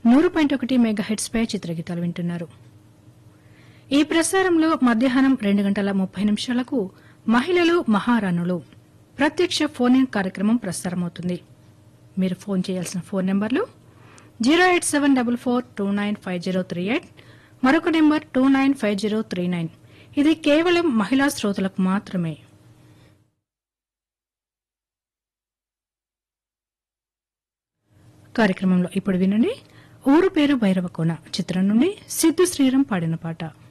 నూరు పాయింట్ ఒకటి mega heads పై చిత్రగీతాలు వింటున్నారు ఈ ప్రసారంలో మధ్యాహ్నం రెండు గంటల ముప్పై నిమిషాలకు మహిళలు మహారాణులు ప్రత్యక్ష ఫోన్ ఇన్ కార్యక్రమం ప్రసారమవుతుంది మీరు ఫోన్ చేయాల్సిన ఫోన్ నెంబర్లు zero eight seven double four two nine five zero three eight మరొక number two nine five zero three nine ఇది కేవలం మహిళా శ్రోతలకు మాత్రమే కార్యక్రమంలో ఇప్పుడు వినండి ఊరు పేరు భైరవకోన చిత్రం నుండి సిద్ధు శ్రీరామ్ పాడిన పాట